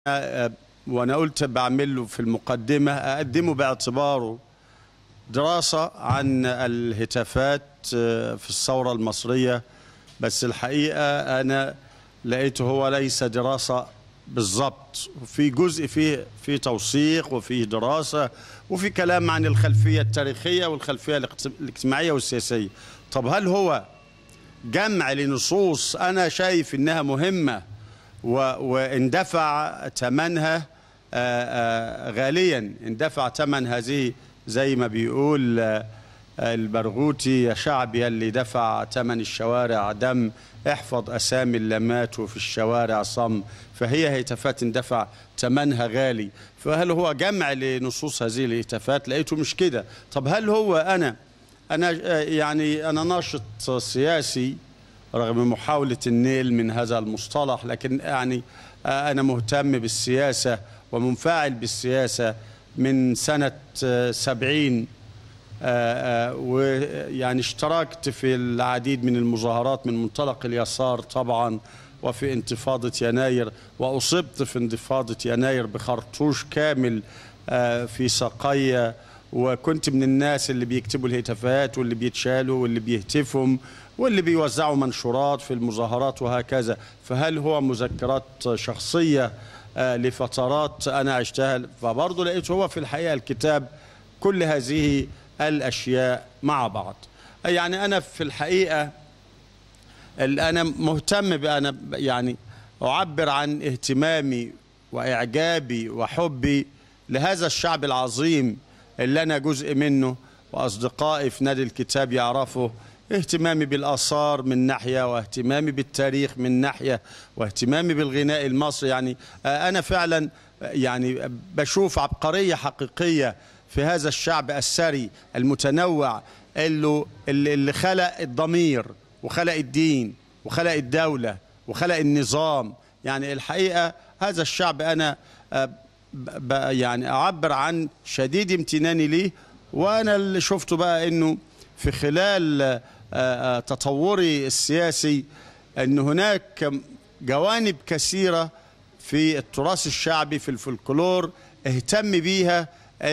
وانا قلت بعمله في المقدمه اقدمه باعتباره دراسه عن الهتافات في الثوره المصريه بس الحقيقه انا لقيته هو ليس دراسه بالضبط في جزء فيه في توثيق وفي دراسه وفي كلام عن الخلفيه التاريخيه والخلفيه الاجتماعيه والسياسيه طب هل هو جمع لنصوص انا شايف انها مهمه واندفع ثمنها غاليا اندفع ثمن هذه زي ما بيقول البرغوثي يا شعبي اللي دفع ثمن الشوارع دم احفظ اسامي اللي ماتوا في الشوارع صم فهي هتافات اندفع ثمنها غالي فهل هو جمع لنصوص هذه الهتافات لقيته مش كده طب هل هو انا انا يعني انا ناشط سياسي رغم محاولة النيل من هذا المصطلح لكن يعني أنا مهتم بالسياسة ومنفعل بالسياسة من سنة سبعين ويعني اشتركت في العديد من المظاهرات من منطلق اليسار طبعا وفي انتفاضة يناير وأصبت في انتفاضة يناير بخرطوش كامل في ساقية وكنت من الناس اللي بيكتبوا الهتافات واللي بيتشالوا واللي بيهتفهم واللي بيوزعوا منشورات في المظاهرات وهكذا فهل هو مذكرات شخصية لفترات أنا عشتها فبرضه لقيت هو في الحقيقة الكتاب كل هذه الأشياء مع بعض يعني أنا في الحقيقة أنا مهتم بأنا يعني أعبر عن اهتمامي وإعجابي وحبي لهذا الشعب العظيم اللي أنا جزء منه وأصدقائي في نادي الكتاب يعرفوا اهتمامي بالآثار من ناحية واهتمامي بالتاريخ من ناحية واهتمامي بالغناء المصري يعني أنا فعلا يعني بشوف عبقرية حقيقية في هذا الشعب الثري المتنوع اللي, اللي خلق الضمير وخلق الدين وخلق الدولة وخلق النظام يعني الحقيقة هذا الشعب أنا يعني أعبر عن شديد امتناني ليه وأنا اللي شفته بقى أنه في خلال تطوري السياسي أن هناك جوانب كثيرة في التراث الشعبي في الفلكلور اهتم بيها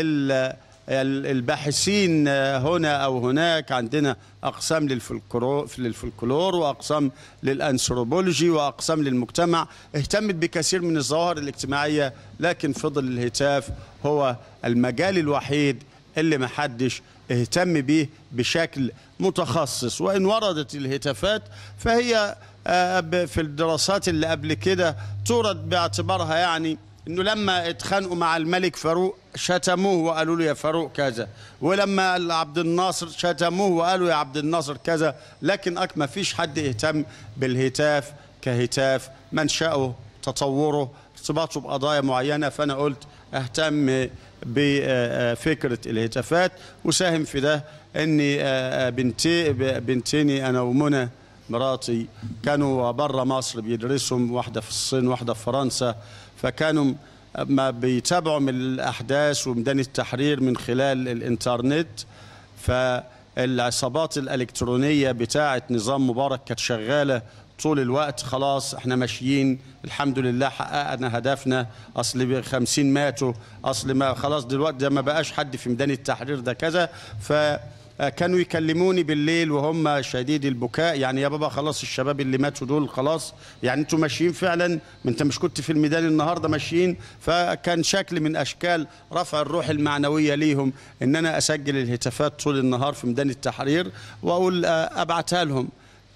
الباحثين هنا أو هناك عندنا أقسام للفلكلور وأقسام للأنثروبولوجي وأقسام للمجتمع اهتمت بكثير من الظواهر الاجتماعية لكن فضل الهتاف هو المجال الوحيد اللي محدش اهتم به بشكل متخصص وإن وردت الهتافات فهي في الدراسات اللي قبل كده تورد باعتبارها يعني انه لما اتخانقوا مع الملك فاروق شتموه وقالوا له يا فاروق كذا ولما عبد الناصر شتموه وقالوا يا عبد الناصر كذا لكن ما فيش حد اهتم بالهتاف كهتاف منشأه تطوره ارتباطه بقضايا معينة فأنا قلت اهتم بفكرة الهتافات وساهم في ده اني بنتي بنتيني انا ومنى مراتي كانوا بره مصر بيدرسوا واحدة في الصين واحدة في فرنسا فكانوا ما بيتابعوا من الأحداث وميدان التحرير من خلال الإنترنت فالعصابات الإلكترونية بتاعة نظام مبارك كانت شغالة طول الوقت خلاص احنا ماشيين الحمد لله حققنا هدفنا اصل 50 ماتوا اصل ما خلاص دلوقتي ده ما بقاش حد في ميدان التحرير ده كذا ف كانوا يكلموني بالليل وهم شديد البكاء يعني يا بابا خلاص الشباب اللي ماتوا دول خلاص يعني انتوا ماشيين فعلا ما انت مش كنت في الميدان النهارده ماشيين فكان شكل من اشكال رفع الروح المعنويه ليهم ان انا اسجل الهتافات طول النهار في ميدان التحرير واقول ابعتها لهم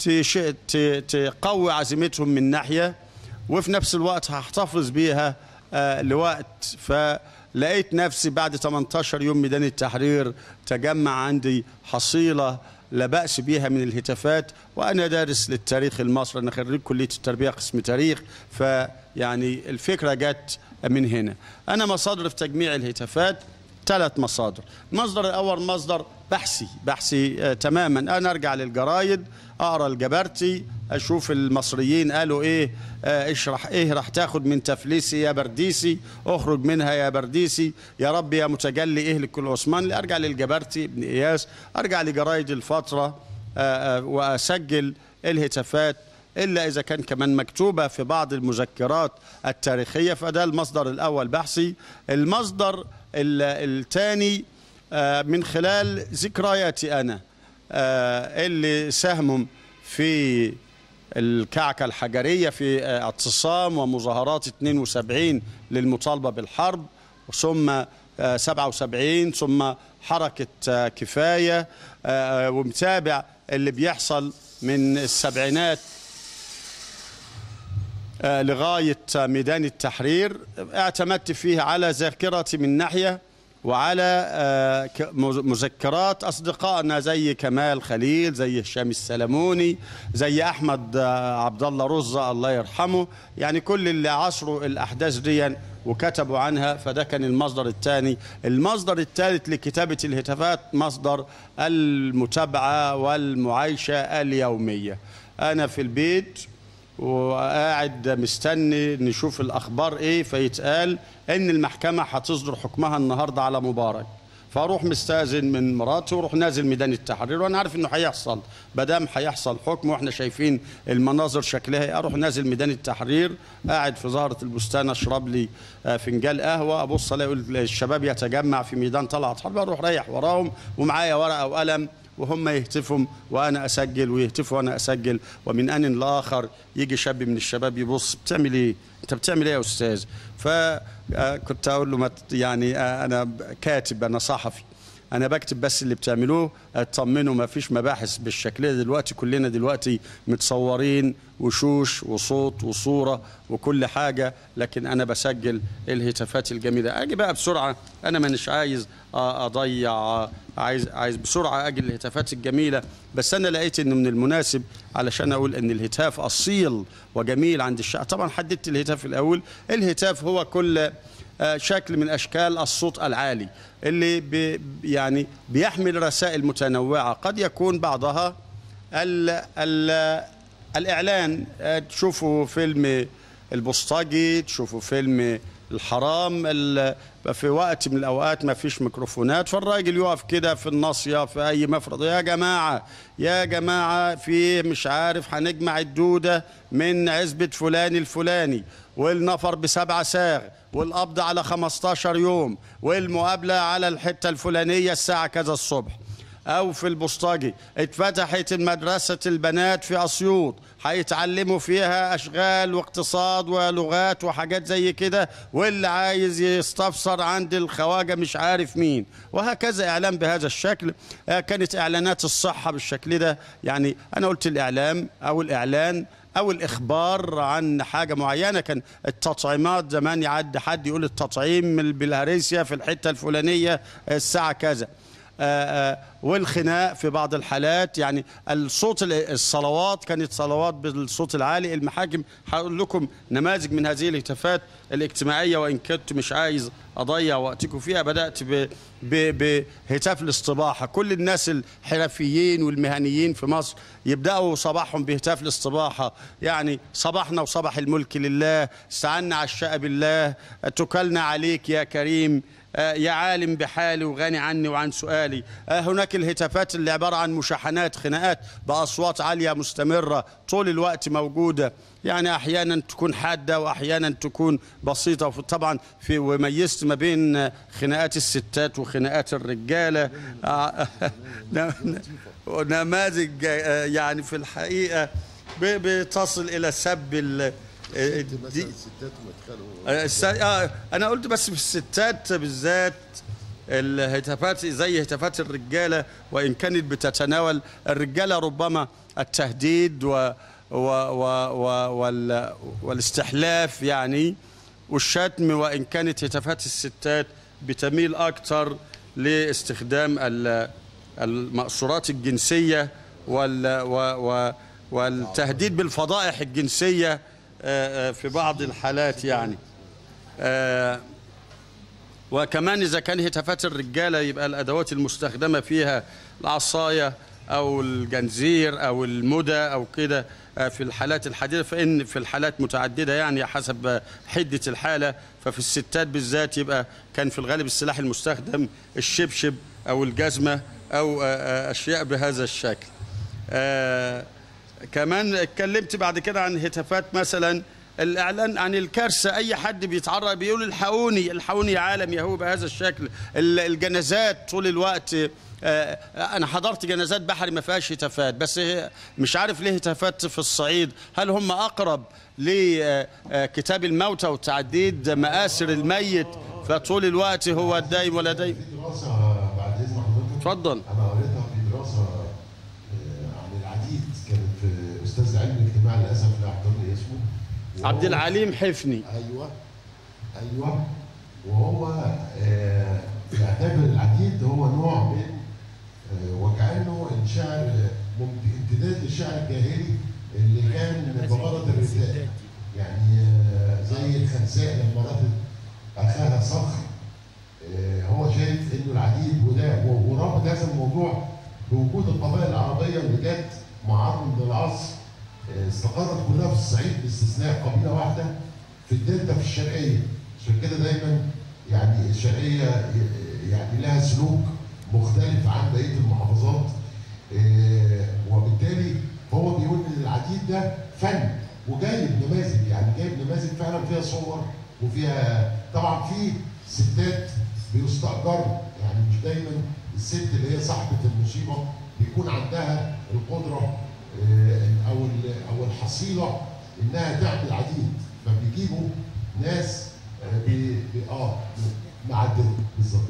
تقوي عزيمتهم من ناحيه وفي نفس الوقت هحتفظ بيها لوقت ف لقيت نفسي بعد 18 يوم ميدان التحرير تجمع عندي حصيلة لا بأس بها من الهتافات وأنا دارس للتاريخ المصري أنا خريج كلية التربية قسم تاريخ فيعني الفكرة جت من هنا أنا مصادر في تجميع الهتافات ثلاث مصادر المصدر الأول مصدر بحثي بحثي آه تماما أنا أرجع للجرايد أقرأ الجبرتي أشوف المصريين قالوا إيه آه اشرح إيه راح تاخد من تفليسي يا برديسي اخرج منها يا برديسي يا رب يا متجلي إيه لكل عثمان أرجع للجبرتي ابن إياس أرجع لجرايد الفترة آه وأسجل الهتافات إلا إذا كان كمان مكتوبة في بعض المذكرات التاريخية فده المصدر الأول بحثي المصدر الثاني من خلال ذكرياتي أنا آه، اللي ساهموا في الكعكة الحجرية في آه، اعتصام ومظاهرات 72 للمطالبة بالحرب ثم آه، 77 ثم حركة آه، كفاية آه، ومتابع اللي بيحصل من السبعينات آه، لغاية ميدان التحرير اعتمدت فيه على ذاكرتي من ناحية وعلى آه، ك- مز- مذكرات أصدقائنا زي كمال خليل زي هشام السلموني زي أحمد آه، عبد الله رزة الله يرحمه يعني كل اللي عصروا الأحداث دي وكتبوا عنها فده كان المصدر الثاني المصدر الثالث لكتابة الهتافات مصدر المتابعة والمعايشة اليومية أنا في البيت وقاعد مستني نشوف الاخبار ايه فيتقال ان المحكمه هتصدر حكمها النهارده على مبارك فاروح مستاذن من مراتي واروح نازل ميدان التحرير وانا عارف انه هيحصل بدام هيحصل حكم واحنا شايفين المناظر شكلها إيه، اروح نازل ميدان التحرير قاعد في زهره البستان اشرب لي آه، فنجان قهوه ابص الاقي الشباب يتجمع في ميدان طلعت حرب اروح رايح وراهم ومعايا ورقه وقلم وهم يهتفوا وانا اسجل ويهتفوا وانا اسجل ومن ان لاخر يجي شاب من الشباب يبص بتعمل ايه؟ انت بتعمل ايه يا استاذ؟ فكنت اقول له ما ت- يعني آه، انا ب- كاتب انا صحفي انا بكتب بس اللي بتعملوه اطمنوا ما فيش مباحث بالشكل ده دلوقتي كلنا دلوقتي متصورين وشوش وصوت وصوره وكل حاجه لكن انا بسجل الهتافات الجميله اجي بقى بسرعه انا مانيش عايز آه، اضيع آه، عايز عايز بسرعه اجي الهتافات الجميله بس انا لقيت انه من المناسب علشان اقول ان الهتاف اصيل وجميل عند الشعب طبعا حددت الهتاف الاول الهتاف هو كل آه، شكل من اشكال الصوت العالي اللي بي يعني بيحمل رسائل متنوعه قد يكون بعضها ال ال الاعلان آه، تشوفوا فيلم البوسطجي تشوفوا فيلم الحرام ال- في وقت من الاوقات ما فيش ميكروفونات فالراجل يقف كده في الناصيه في اي مفرد يا جماعه يا جماعه في مش عارف هنجمع الدوده من عزبه فلان الفلاني والنفر بسبعة ساغ والقبض على 15 يوم والمقابله على الحته الفلانيه الساعه كذا الصبح أو في البوسطجي اتفتحت المدرسة البنات في أسيوط هيتعلموا فيها أشغال واقتصاد ولغات وحاجات زي كده واللي عايز يستفسر عند الخواجة مش عارف مين وهكذا إعلام بهذا الشكل آه، كانت إعلانات الصحة بالشكل ده يعني أنا قلت الإعلام أو الإعلان او الاخبار عن حاجه معينه كان التطعيمات زمان يعد حد يقول التطعيم بالهريسيا في الحته الفلانيه الساعه كذا آه، آه، والخناق في بعض الحالات يعني الصوت ال- الصلوات كانت صلوات بالصوت العالي المحاكم هقول لكم نماذج من هذه الهتافات الاجتماعيه وان كنت مش عايز اضيع وقتكم فيها بدات ب- ب- بهتاف الاستباحه كل الناس الحرفيين والمهنيين في مصر يبداوا صباحهم بهتاف الاستباحه يعني صباحنا وصباح الملك لله استعنا على الشقى بالله توكلنا عليك يا كريم آه، يا عالم بحالي وغني عني وعن سؤالي آه، هناك الهتافات اللي عبارة عن مشاحنات خناقات بأصوات عالية مستمرة طول الوقت موجودة يعني أحيانا تكون حادة وأحيانا تكون بسيطة طبعا في وميزت ما بين آه، خناقات الستات وخناقات الرجالة آه، نماذج آه، يعني في الحقيقة ب- بتصل إلى سب ال- آه، مثلا دي- الستات ومدخلهم آه، الس... آه انا قلت بس في الستات بالذات الهتافات زي هتافات الرجاله وان كانت بتتناول الرجاله ربما التهديد و... و... و... و... وال... والاستحلاف يعني والشتم وان كانت هتافات الستات بتميل اكثر لاستخدام ال... المأثورات الجنسيه وال... و... و... والتهديد بالفضائح الجنسيه آه، آه، في بعض الحالات يعني آه، وكمان إذا كان هتافات الرجالة يبقى الأدوات المستخدمة فيها العصاية أو الجنزير أو المدى أو كده آه، في الحالات الحديثة فإن في الحالات متعددة يعني حسب آه، حدة الحالة ففي الستات بالذات يبقى كان في الغالب السلاح المستخدم الشبشب أو الجزمة أو آه، آه، أشياء بهذا الشكل آه، كمان اتكلمت بعد كده عن هتافات مثلا الاعلان عن الكارثه اي حد بيتعرض بيقول الحقوني الحقوني يا عالم يهو بهذا الشكل ال- الجنازات طول الوقت آه، انا حضرت جنازات بحري ما فيهاش هتافات بس هي- مش عارف ليه هتافات في الصعيد هل هم اقرب لكتاب الموتى وتعديد مآسر الميت فطول الوقت هو الدايم ولا دايم في دراسة بعد إذن حضرتك اتفضل أنا قريتها في دراسة آه، عن العديد كانت في أستاذ علم الاجتماع للأسف لا أحضرني اسمه وهو- عبد العليم حفني أيوه أيوه وهو آه، يعتبر العديد هو نوع من آه، وكأنه الشعر ممت- امتداد للشعر الجاهلي اللي كان بغرض الرثاء يعني آه، زي الخنساء لما رأت أخاها صخر آه، هو شايف انه العديد وده و- ورابط هذا الموضوع بوجود القبائل العربيه اللي جت معاهم من العصر آه، استقرت كلها في الصعيد باستثناء قبيله واحده في الدلتا في الشرقيه عشان كده دايما يعني الشرقيه ي- يعني لها سلوك مختلف عن بقيه المحافظات آه، وبالتالي هو بيقول ان العديد ده فن وجايب نماذج يعني جايب نماذج فعلا فيها صور وفيها طبعا في ستات بيستأجروا يعني مش دايما الست اللي هي صاحبة المصيبة بيكون عندها القدرة آه، أو ال- أو الحصيلة إنها تعمل عديد فبيجيبوا ناس آه، بي بي- اه معدلة بالظبط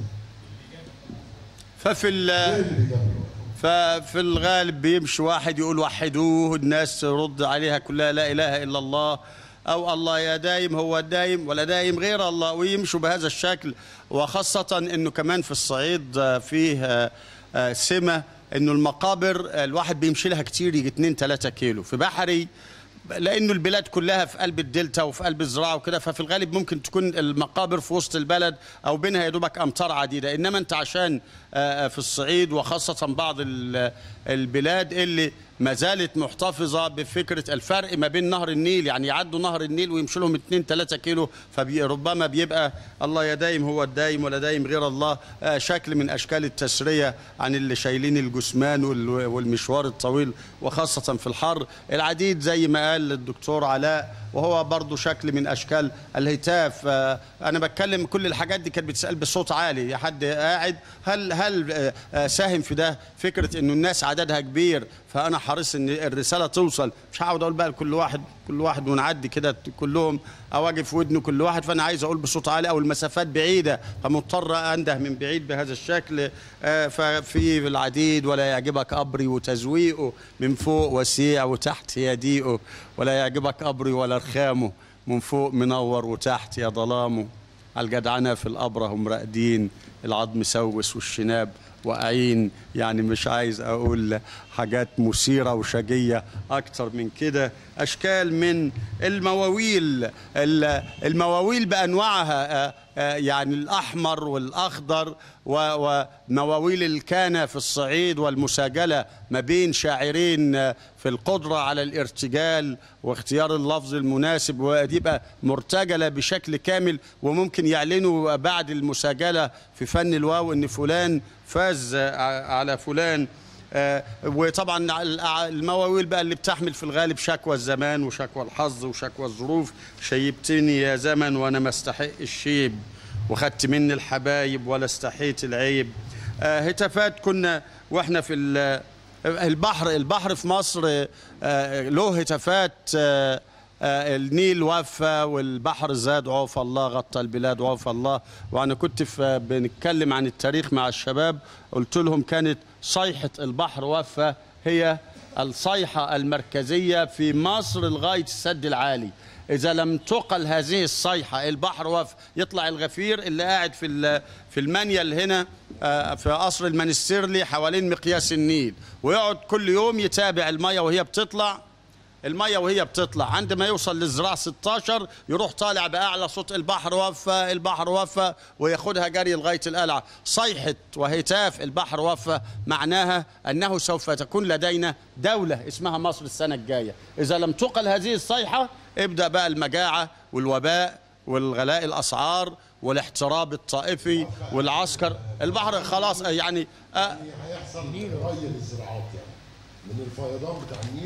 ففي ال- ده اللي بيجمعوا ففي الغالب بيمشي واحد يقول وحدوه الناس ترد عليها كلها لا اله الا الله او الله يا دايم هو الدايم ولا دايم غير الله ويمشوا بهذا الشكل وخاصه انه كمان في الصعيد آه، فيه آه، آه، سمه انه المقابر آه، الواحد بيمشي لها كتير يجي 2 3 كيلو في بحري لانه البلاد كلها في قلب الدلتا وفي قلب الزراعه وكده ففي الغالب ممكن تكون المقابر في وسط البلد او بينها يا دوبك امتار عديده انما انت عشان آه، آه، في الصعيد وخاصه بعض ال- البلاد اللي ما زالت محتفظه بفكره الفرق ما بين نهر النيل يعني يعدوا نهر النيل ويمشوا لهم 2 3 كيلو فربما بيبقى الله يا دايم هو الدايم ولا دايم غير الله آه، شكل من اشكال التسريه عن اللي شايلين الجثمان وال- والمشوار الطويل وخاصه في الحر العديد زي ما قال الدكتور علاء وهو برضه شكل من اشكال الهتاف آه، انا بتكلم كل الحاجات دي كانت بتسال بصوت عالي يا حد قاعد هل هل آه، آه، ساهم في ده فكره انه الناس عددها كبير فانا حريص ان الرساله توصل مش هقعد اقول بقى لكل واحد كل واحد ونعدي كده كلهم اواجه في ودنه كل واحد فانا عايز اقول بصوت عالي او المسافات بعيده فمضطر انده من بعيد بهذا الشكل آه، ففي العديد ولا يعجبك قبري وتزويقه من فوق وسيع وتحت يضيقه ولا يعجبك قبري ولا رخامه من فوق منور وتحت يا ظلامه على الجدعنه في القبر هم راقدين العظم سوس والشناب واقعين يعني مش عايز اقول حاجات مثيره وشجيه اكتر من كده اشكال من المواويل ال- المواويل بانواعها آه، آه، يعني الاحمر والاخضر و- ومواويل الكانه في الصعيد والمساجله ما بين شاعرين آه، في القدره على الارتجال واختيار اللفظ المناسب ويبقى مرتجله بشكل كامل وممكن يعلنوا بعد المساجله في فن الواو ان فلان فاز آه، على فلان آه، وطبعا الع- المواويل بقى اللي بتحمل في الغالب شكوى الزمان وشكوى الحظ وشكوى الظروف شيبتني يا زمن وانا ما استحق الشيب وخدت مني الحبايب ولا استحيت العيب آه، هتافات كنا واحنا في ال- البحر البحر في مصر آه، له هتافات آه، آه، النيل وفى والبحر زاد عوف الله غطى البلاد عوف الله وانا كنت في بنتكلم عن التاريخ مع الشباب قلت لهم كانت صيحة البحر وفى هي الصيحة المركزية في مصر لغاية السد العالي إذا لم تقل هذه الصيحة البحر وفى يطلع الغفير اللي قاعد في ال- في المنيل هنا آه، في قصر المنستيرلي حوالين مقياس النيل ويقعد كل يوم يتابع المية وهي بتطلع الميه وهي بتطلع عندما يوصل للزراع 16 يروح طالع باعلى صوت البحر وفى البحر وفى وياخدها جري لغايه القلعه صيحه وهتاف البحر وفى معناها انه سوف تكون لدينا دوله اسمها مصر السنه الجايه اذا لم تقل هذه الصيحه ابدا بقى المجاعه والوباء والغلاء الاسعار والاحتراب الطائفي والعسكر البحر خلاص يعني آه يعني هيحصل ري للزراعات يعني من الفيضان بتاع النيل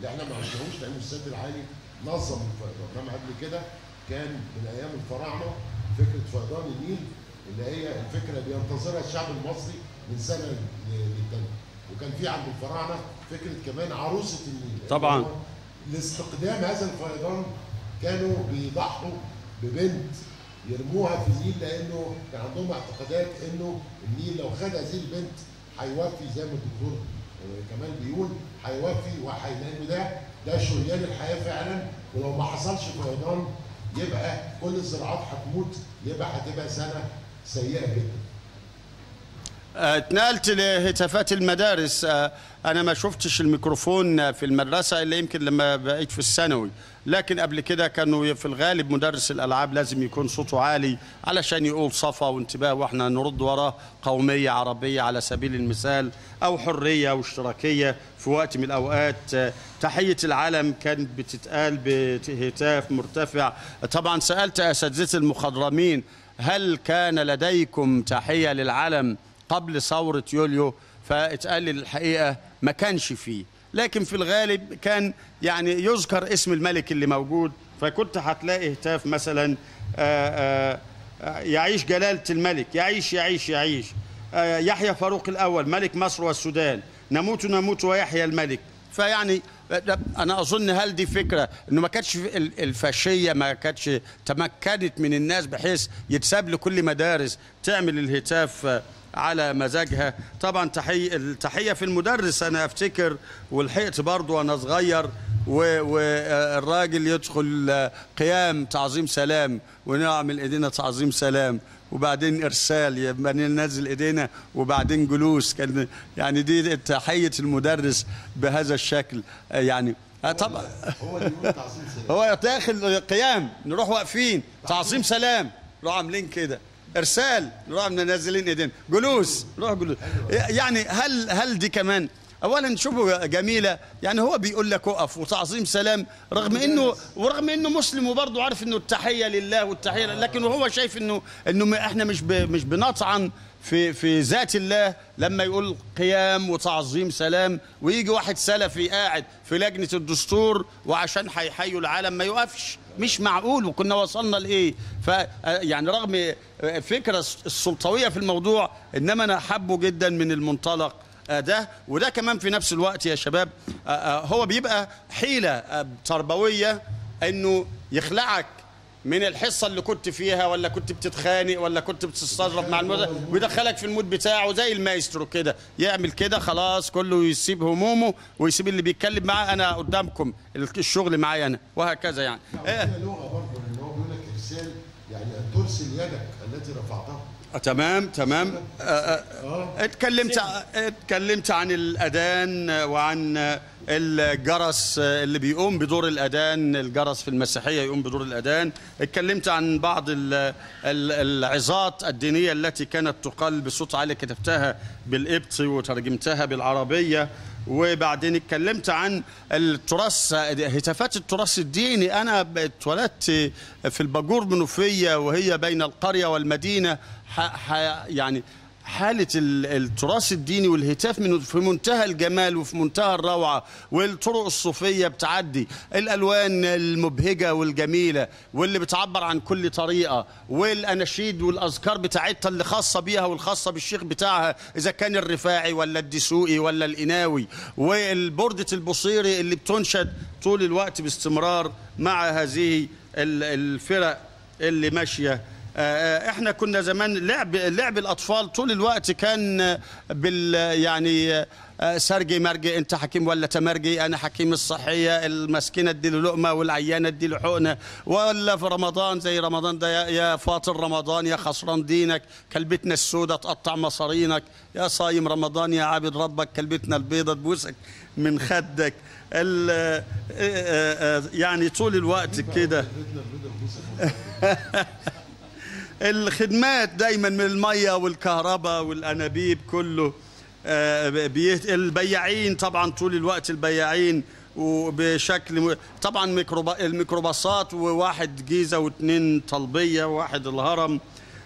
اللي احنا ما عشناهوش لان السد العالي نظم الفيضان انما قبل كده كان من ايام الفراعنه فكره فيضان النيل اللي هي الفكره اللي بينتظرها الشعب المصري من سنه ل- للتانيه وكان في عند الفراعنه فكره كمان عروسه النيل طبعاً. اللي هو لاستقدام هذا الفيضان كانوا بيضحوا ببنت يرموها في النيل لانه كان عندهم اعتقادات انه النيل لو خد هذه البنت هيوفي زي ما الدكتور آه، كمال بيقول هيوفي وحي لانه ده ده شريان الحياه فعلا ولو ما حصلش فيضان يبقى كل الزراعات هتموت يبقى هتبقى سنه سيئه جدا. آه، اتنقلت لهتافات المدارس آه، انا ما شفتش الميكروفون في المدرسه الا يمكن لما بقيت في الثانوي لكن قبل كده كانوا في الغالب مدرس الالعاب لازم يكون صوته عالي علشان يقول صفا وانتباه واحنا نرد وراه قوميه عربيه على سبيل المثال او حريه واشتراكيه في وقت من الاوقات آه، تحيه العلم كانت بتتقال بهتاف مرتفع طبعا سالت اساتذه المخضرمين هل كان لديكم تحيه للعلم قبل ثورة يوليو فاتقال لي الحقيقة ما كانش فيه لكن في الغالب كان يعني يذكر اسم الملك اللي موجود فكنت هتلاقي هتاف مثلا آآ آآ يعيش جلالة الملك يعيش يعيش يعيش آه، يحيى فاروق الأول ملك مصر والسودان نموت نموت ويحيى الملك فيعني ده- انا اظن هل دي فكره انه ما كانتش في- ال- الفاشيه ما كانتش تمكنت من الناس بحيث يتساب لكل مدارس تعمل الهتاف آه، على مزاجها طبعا تحيه التحيه في المدرس انا افتكر ولحقت برضه وانا صغير والراجل يدخل آه، قيام تعظيم سلام ونعمل ايدينا تعظيم سلام وبعدين ارسال يبقى ننزل ايدينا وبعدين جلوس كان يعني دي تحيه المدرس بهذا الشكل آه، يعني آه، طبعا هو اللي يقول تعظيم سلام. هو داخل قيام نروح واقفين تعظيم سلام نروح عاملين كده ارسال نروح منزلين ايدينا جلوس نروح جلوس يعني هل هل دي كمان اولا شوفوا جميله يعني هو بيقول لك اقف وتعظيم سلام رغم انه ورغم انه مسلم وبرضه عارف انه التحيه لله والتحيه لكن وهو شايف انه انه ما- احنا مش ب- مش بنطعن في في ذات الله لما يقول قيام وتعظيم سلام ويجي واحد سلفي قاعد في لجنه الدستور وعشان هيحيوا العالم ما يقفش مش معقول وكنا وصلنا لايه ف يعني رغم الفكره السلطويه في الموضوع انما انا حبه جدا من المنطلق آه، ده وده كمان في نفس الوقت يا شباب آه، آه، هو بيبقى حيله آه، تربويه انه يخلعك من الحصه اللي كنت فيها ولا كنت بتتخانق ولا كنت بتستظرف مع المدرس ويدخلك في المود بتاعه زي المايسترو كده يعمل كده خلاص كله يسيب همومه ويسيب اللي بيتكلم معاه انا قدامكم الشغل معايا انا وهكذا يعني فيها لغه برضه ان هو بيقول لك ارسال يعني ان ترسل يدك التي رفعتها آه، تمام تمام آه، آه، اتكلمت ع- اتكلمت عن الاذان وعن الجرس اللي بيقوم بدور الاذان الجرس في المسيحيه يقوم بدور الاذان اتكلمت عن بعض ال- ال- العظات الدينيه التي كانت تقال بصوت عالي كتبتها بالقبطي وترجمتها بالعربيه وبعدين اتكلمت عن التراث هتافات التراث الديني انا اتولدت في الباجور منوفيه وهي بين القريه والمدينه ح ح يعني حالة ال- التراث الديني والهتاف من في منتهى الجمال وفي منتهى الروعة والطرق الصوفية بتعدي الألوان المبهجة والجميلة واللي بتعبر عن كل طريقة والأناشيد والأذكار بتاعتها اللي خاصة بيها والخاصة بالشيخ بتاعها إذا كان الرفاعي ولا الدسوقي ولا الإناوي والبردة البصيري اللي بتنشد طول الوقت باستمرار مع هذه ال- الفرق اللي ماشيه آه، احنا كنا زمان لعب لعب الاطفال طول الوقت كان بال يعني آه، سرجي مرجي انت حكيم ولا تمرجي انا حكيم الصحيه المسكينه اديله لقمه والعيانه اديله حقنه ولا في رمضان زي رمضان ده يا- يا فاطر رمضان يا خسران دينك كلبتنا السودة تقطع مصارينك يا صايم رمضان يا عابد ربك كلبتنا البيضة تبوسك من خدك ال- آه، آه، آه، يعني طول الوقت كده بيتنا البيضة بوسة الخدمات دايما من الميه والكهرباء والانابيب كله آه، بيت البياعين طبعا طول الوقت البياعين وبشكل م... طبعا ميكروبا... الميكروباصات وواحد جيزه واثنين طلبيه وواحد الهرم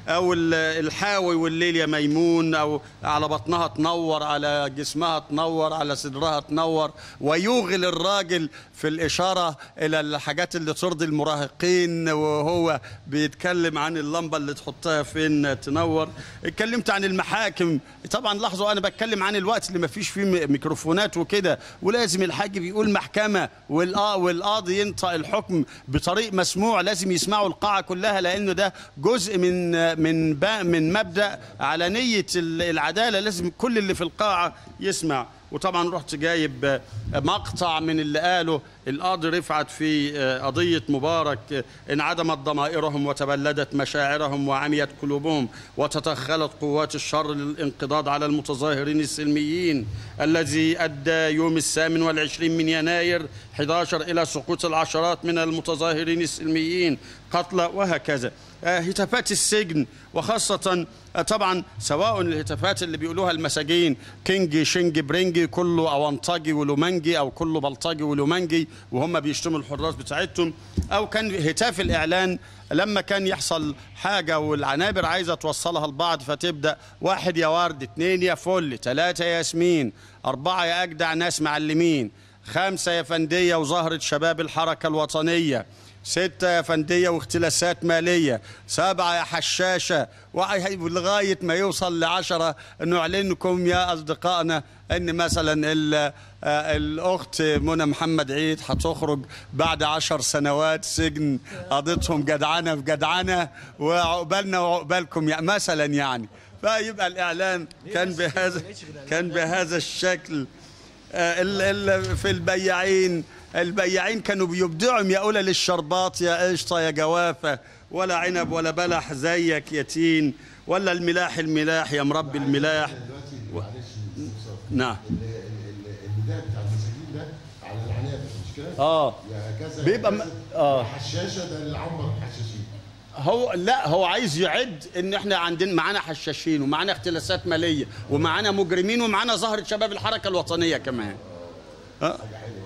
او ال- الحاوي والليل يا ميمون او على بطنها تنور على جسمها تنور على صدرها تنور ويوغل الراجل في الاشاره الى الحاجات اللي ترضي المراهقين وهو بيتكلم عن اللمبه اللي تحطها فين تنور اتكلمت عن المحاكم طبعا لاحظوا انا بتكلم عن الوقت اللي ما فيش فيه م- ميكروفونات وكده ولازم الحاج بيقول محكمه والقا- والقاضي ينطق الحكم بطريق مسموع لازم يسمعوا القاعه كلها لانه ده جزء من من با- من مبدا علنيه ال- العداله لازم كل اللي في القاعه يسمع وطبعا رحت جايب مقطع من اللي قاله القاضي رفعت في قضية مبارك انعدمت ضمائرهم وتبلدت مشاعرهم وعميت قلوبهم وتتخلت قوات الشر للانقضاض على المتظاهرين السلميين الذي أدى يوم الثامن والعشرين من يناير 11 إلى سقوط العشرات من المتظاهرين السلميين قتلى وهكذا آه، هتافات السجن وخاصة آه، طبعا سواء الهتافات اللي بيقولوها المساجين كينجي شنجي برنجي كله أونطاجي ولومنجي أو كله بلطجي ولومنجي وهم بيشتموا الحراس بتاعتهم أو كان هتاف الإعلان لما كان يحصل حاجة والعنابر عايزة توصلها لبعض فتبدأ واحد يا ورد اتنين يا فل تلاتة يا ياسمين أربعة يا أجدع ناس معلمين خمسة يا فندية وزهرة شباب الحركة الوطنية ستة يا فندية واختلاسات مالية سبعة يا حشاشة وعي- لغاية ما يوصل لعشرة نعلن لكم يا أصدقائنا أن مثلا ال- آه، الأخت منى محمد عيد هتخرج بعد عشر سنوات سجن قضيتهم جدعنة في جدعنة وعقبالنا وعقبالكم يعني مثلا يعني فيبقى الإعلان كان بهذا كان بهذا الشكل آه، ال- ال- في البياعين البياعين كانوا بيبدعوا يا أولى للشربات يا قشطة يا جوافة ولا عنب ولا بلح زيك يا تين ولا الملاح الملاح يا مربي الملاح دلوقتي معلش مصطفى. نعم ال- ال- ال- النداء بتاع المساجين ده على العنابر مش كده؟ اه يا كذا بيبقى يا م- كذا. آه. الحشاشه ده اللي عمر الحشاشين هو لا هو عايز يعد ان احنا عندنا معانا حشاشين ومعانا اختلاسات ماليه ومعانا مجرمين ومعانا ظهر شباب الحركه الوطنيه كمان أه؟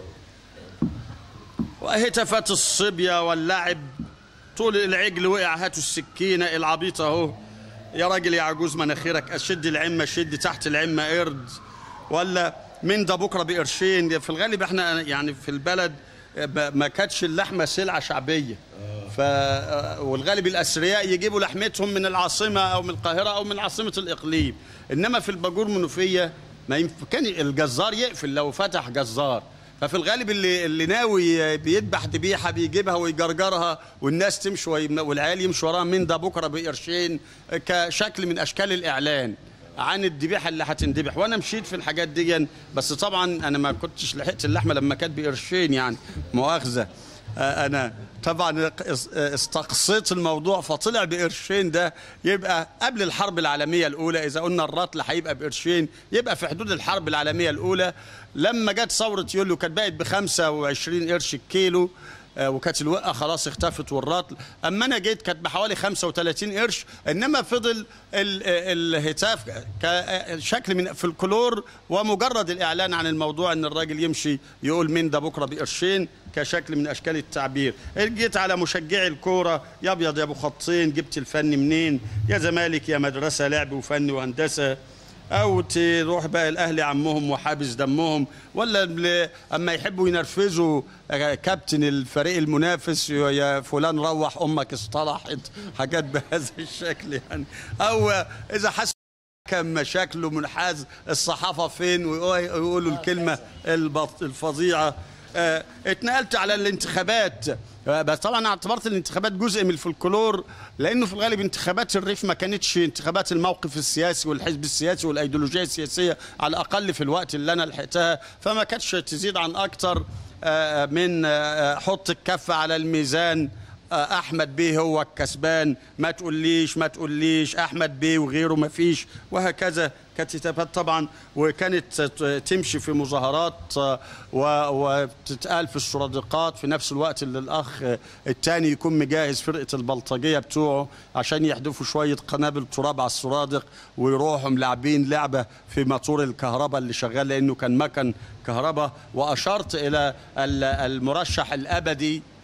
وهتافات الصبيه واللعب طول العجل وقع هاتوا السكينه العبيط اهو يا راجل يا عجوز مناخيرك اشد العمه شد تحت العمه قرد ولا من ده بكره بقرشين في الغالب احنا يعني في البلد ب- ما كانتش اللحمه سلعه شعبيه ف والغالب الاثرياء يجيبوا لحمتهم من العاصمه او من القاهره او من عاصمه الاقليم انما في الباجور منوفيه ما ينف- كان الجزار يقفل لو فتح جزار ففي الغالب اللي اللي ناوي بيذبح ذبيحه بيجيبها ويجرجرها والناس تمشي ويم- والعيال يمشوا وراها من ده بكره بقرشين كشكل من اشكال الاعلان عن الذبيحه اللي هتندبح وانا مشيت في الحاجات دي بس طبعا انا ما كنتش لحقت اللحمه لما كانت بقرشين يعني مؤاخذه آه، انا طبعا اس- استقصيت الموضوع فطلع بقرشين ده يبقى قبل الحرب العالميه الاولى اذا قلنا الرطل هيبقى بقرشين يبقى في حدود الحرب العالميه الاولى لما جت ثوره يوليو كانت بقت ب 25 قرش الكيلو آه، وكانت الوقه خلاص اختفت والرطل اما انا جيت كانت بحوالي 35 قرش انما فضل ال- الهتاف كشكل من فلكلور ومجرد الاعلان عن الموضوع ان الراجل يمشي يقول من ده بكره بقرشين كشكل من اشكال التعبير جيت على مشجعي الكوره يا ابيض يا ابو خطين جبت الفن منين يا زمالك يا مدرسه لعب وفن وهندسه او تروح بقى الاهلي عمهم وحابس دمهم ولا ال- اما يحبوا ينرفزوا آه، كابتن الفريق المنافس يا- يا فلان روح امك اصطلحت حاجات بهذا الشكل يعني او آه، اذا حس كان مشاكله منحاز الصحافه فين ويقولوا الكلمه البط- الفظيعه آه، اتنقلت على الانتخابات آه، بس طبعا اعتبرت الانتخابات جزء من الفلكلور لانه في الغالب انتخابات الريف ما كانتش انتخابات الموقف السياسي والحزب السياسي والايديولوجيه السياسيه على الاقل في الوقت اللي انا لحقتها فما كانتش تزيد عن اكتر آه، من آه، حط الكف على الميزان آه، احمد بيه هو الكسبان ما تقوليش ما تقوليش احمد بيه وغيره ما فيش وهكذا كانت هتافات طبعا وكانت ت- تمشي في مظاهرات آه، و- وتتقال في السرادقات في نفس الوقت اللي الاخ آه، التاني يكون مجهز فرقه البلطجيه بتوعه عشان يحدفوا شويه قنابل تراب على السرادق ويروحوا ملاعبين لعبه في موتور الكهرباء اللي شغال لانه كان مكن كهرباء واشرت الى ال- المرشح الابدي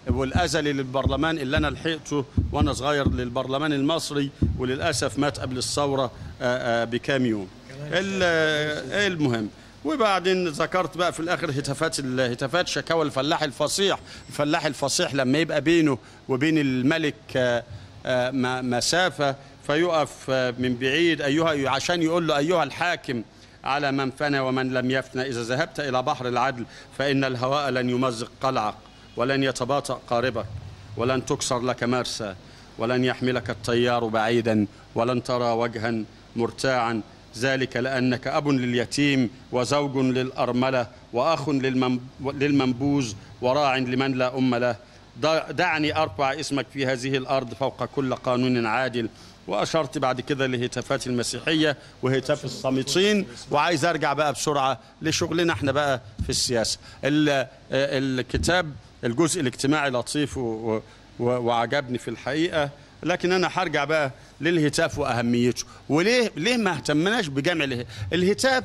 والازلي للبرلمان اللي انا لحقته وانا صغير للبرلمان المصري وللاسف مات قبل الثوره آه، آه، بكام يوم ال- آه، المهم وبعدين ذكرت بقى في الاخر هتافات الهتافات شكاوى الفلاح الفصيح الفلاح الفصيح لما يبقى بينه وبين الملك آه، آه، م- مسافه فيقف آه، من بعيد ايها عشان يقول له ايها الحاكم على من فنى ومن لم يفنى اذا ذهبت الى بحر العدل فان الهواء لن يمزق قلعك ولن يتباطأ قاربك ولن تكسر لك مرسى ولن يحملك الطيار بعيدا ولن ترى وجها مرتاعا ذلك لأنك أب لليتيم وزوج للأرملة وأخ للمن- للمنبوذ وراع لمن لا أم له ض- دعني أرفع اسمك في هذه الأرض فوق كل قانون عادل وأشرت بعد كده لهتافات المسيحية وهتاف الصامتين وعايز أرجع بقى بسرعة لشغلنا احنا بقى في السياسة ال- الكتاب الجزء الاجتماعي لطيف و- و- وعجبني في الحقيقة لكن انا هرجع بقى للهتاف واهميته وليه ليه ما اهتمناش بجمع اله- الهتاف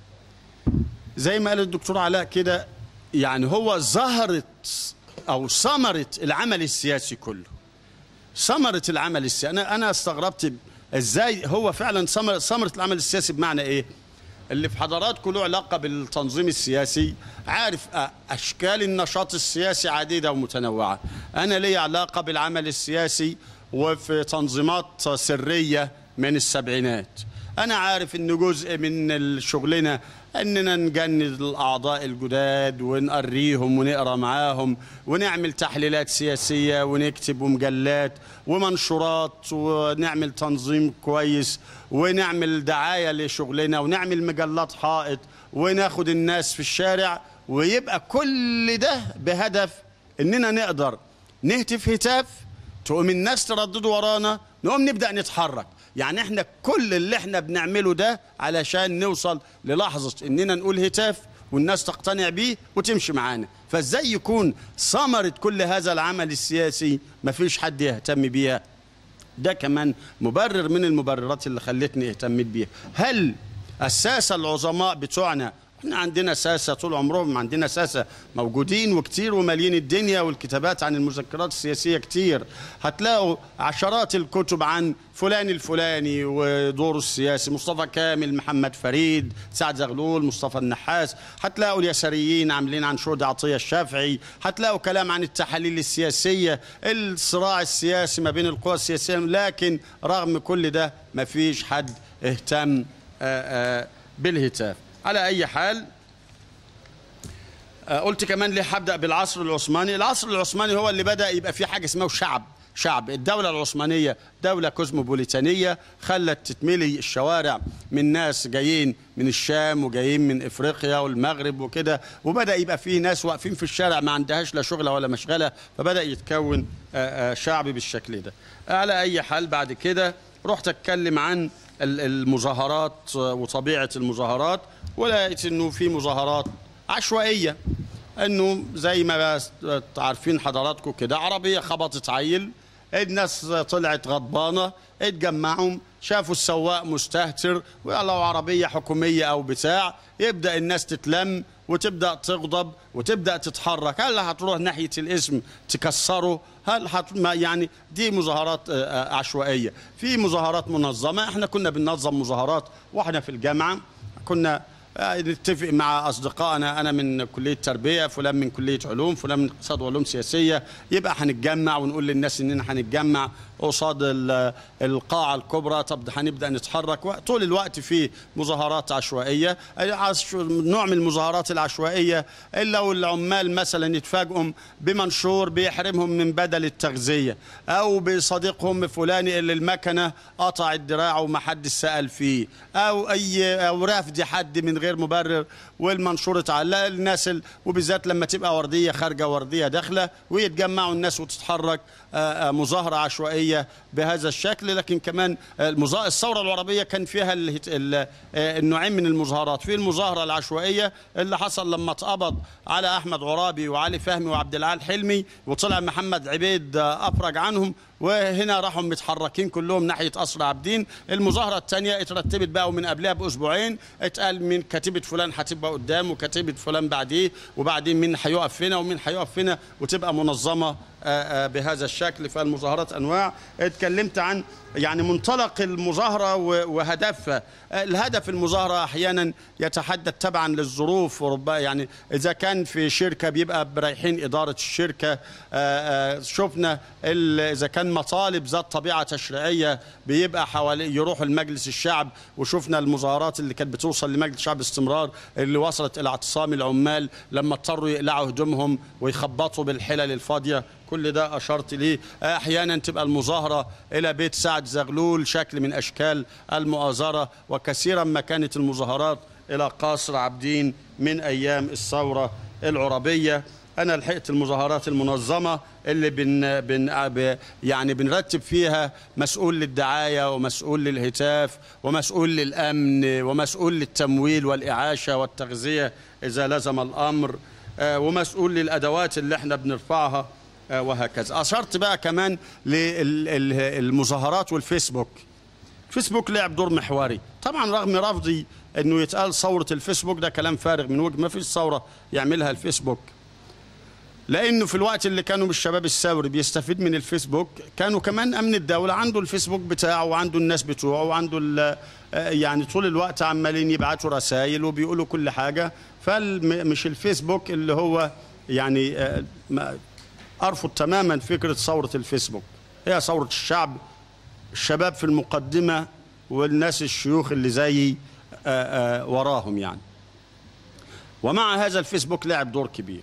زي ما قال الدكتور علاء كده يعني هو ظهرت او ثمره العمل السياسي كله ثمره العمل السياسي انا انا استغربت ازاي هو فعلا ثمره ثمره العمل السياسي بمعنى ايه اللي في حضراتكم له علاقه بالتنظيم السياسي عارف أ- اشكال النشاط السياسي عديده ومتنوعه انا لي علاقه بالعمل السياسي وفي تنظيمات سريه من السبعينات انا عارف ان جزء من شغلنا اننا نجند الاعضاء الجداد ونقريهم ونقرا معاهم ونعمل تحليلات سياسيه ونكتب ومجلات ومنشورات ونعمل تنظيم كويس ونعمل دعايه لشغلنا ونعمل مجلات حائط وناخد الناس في الشارع ويبقى كل ده بهدف اننا نقدر نهتف هتاف تقوم الناس تردد ورانا نقوم نبدا نتحرك يعني احنا كل اللي احنا بنعمله ده علشان نوصل للحظه اننا نقول هتاف والناس تقتنع بيه وتمشي معانا فازاي يكون ثمره كل هذا العمل السياسي مفيش حد يهتم بيها ده كمان مبرر من المبررات اللي خلتني اهتميت بيها هل الساسة العظماء بتوعنا احنا عندنا ساسة طول عمرهم عندنا ساسة موجودين وكتير ومالين الدنيا والكتابات عن المذكرات السياسية كتير هتلاقوا عشرات الكتب عن فلان الفلاني ودوره السياسي مصطفى كامل محمد فريد سعد زغلول مصطفى النحاس هتلاقوا اليساريين عاملين عن شهد عطية الشافعي هتلاقوا كلام عن التحاليل السياسية الصراع السياسي ما بين القوى السياسية لكن رغم كل ده مفيش حد اهتم آآ آآ بالهتاف على أي حال آه، قلت كمان ليه هبدا بالعصر العثماني العصر العثماني هو اللي بدا يبقى فيه حاجه اسمها شعب شعب الدولة العثمانية دولة كوزموبوليتانية خلت تتملي الشوارع من ناس جايين من الشام وجايين من افريقيا والمغرب وكده وبدا يبقى فيه ناس واقفين في الشارع ما عندهاش لا شغله ولا مشغله فبدا يتكون آه، آه، شعب بالشكل ده على اي حال بعد كده رحت اتكلم عن ال- المظاهرات آه، وطبيعه المظاهرات ولقيت انه في مظاهرات عشوائيه انه زي ما بس- عارفين حضراتكم كده عربيه خبطت عيل الناس طلعت غضبانه اتجمعوا شافوا السواق مستهتر ولو عربيه حكوميه او بتاع يبدا الناس تتلم وتبدا تغضب وتبدا تتحرك هل هتروح ناحيه الاسم تكسره هل هت... ما يعني دي مظاهرات آه، آه، عشوائيه في مظاهرات منظمه احنا كنا بننظم مظاهرات واحنا في الجامعه كنا آه، نتفق مع اصدقائنا انا من كليه تربيه فلان من كليه علوم فلان من اقتصاد وعلوم سياسيه يبقى هنتجمع ونقول للناس اننا هنتجمع قصاد ال- القاعه الكبرى طب ده هنبدا نتحرك و- طول الوقت في مظاهرات عشوائيه عش- نوع من المظاهرات العشوائيه الا والعمال مثلا يتفاجئوا بمنشور بيحرمهم من بدل التغذيه او بصديقهم فلاني اللي المكنه قطعت دراعه وما حد سال فيه او اي او رفض حد من غير مبرر والمنشور اتعلق الناس ال... وبالذات لما تبقى ورديه خارجه ورديه داخله ويتجمعوا الناس وتتحرك آه، آه، مظاهره عشوائيه بهذا الشكل لكن كمان المظا... الثوره العربيه كان فيها الهت... ال... آه، النوعين من المظاهرات في المظاهره العشوائيه اللي حصل لما اتقبض على احمد عرابي وعلي فهمي وعبد العال حلمي وطلع محمد عبيد آه، افرج عنهم وهنا راحوا متحركين كلهم ناحيه قصر عابدين المظاهره الثانيه اترتبت بقى ومن قبلها باسبوعين اتقال من كتيبه فلان هتبقى قدام وكتيبه فلان بعديه وبعدين مين هيقف هنا ومين هيقف هنا وتبقى منظمه آه، آه، بهذا الشكل فالمظاهرات انواع اتكلمت عن يعني منطلق المظاهره و- وهدفها آه، الهدف المظاهره احيانا يتحدد تبعا للظروف وربما يعني اذا كان في شركه بيبقى رايحين اداره الشركه آه، آه، شفنا ال- اذا كان مطالب ذات طبيعه تشريعيه بيبقى حوالي يروحوا لمجلس الشعب وشفنا المظاهرات اللي كانت بتوصل لمجلس الشعب باستمرار اللي وصلت الى اعتصام العمال لما اضطروا يقلعوا هدومهم ويخبطوا بالحلل الفاضيه كل ده اشرت ليه احيانا تبقى المظاهره الى بيت سعد زغلول شكل من اشكال المؤازره وكثيرا ما كانت المظاهرات الى قصر عابدين من ايام الثوره العربيه انا لحقت المظاهرات المنظمه اللي بن بن ب- يعني بنرتب فيها مسؤول للدعايه ومسؤول للهتاف ومسؤول للامن ومسؤول للتمويل والاعاشه والتغذيه اذا لزم الامر آه، ومسؤول للادوات اللي احنا بنرفعها آه، وهكذا اشرت بقى كمان للمظاهرات والفيسبوك فيسبوك لعب دور محوري طبعا رغم رفضي انه يتقال ثوره الفيسبوك ده كلام فارغ من وجه ما فيش ثوره يعملها الفيسبوك لانه في الوقت اللي كانوا الشباب الثوري بيستفيد من الفيسبوك كانوا كمان امن الدوله عنده الفيسبوك بتاعه وعنده الناس بتوعه وعنده ال- آه، يعني طول الوقت عمالين يبعتوا رسائل وبيقولوا كل حاجه فمش الفيسبوك اللي هو يعني آه، ما- ارفض تماما فكره ثوره الفيسبوك هي ثوره الشعب الشباب في المقدمه والناس الشيوخ اللي زيي آه، آه، وراهم يعني ومع هذا الفيسبوك لعب دور كبير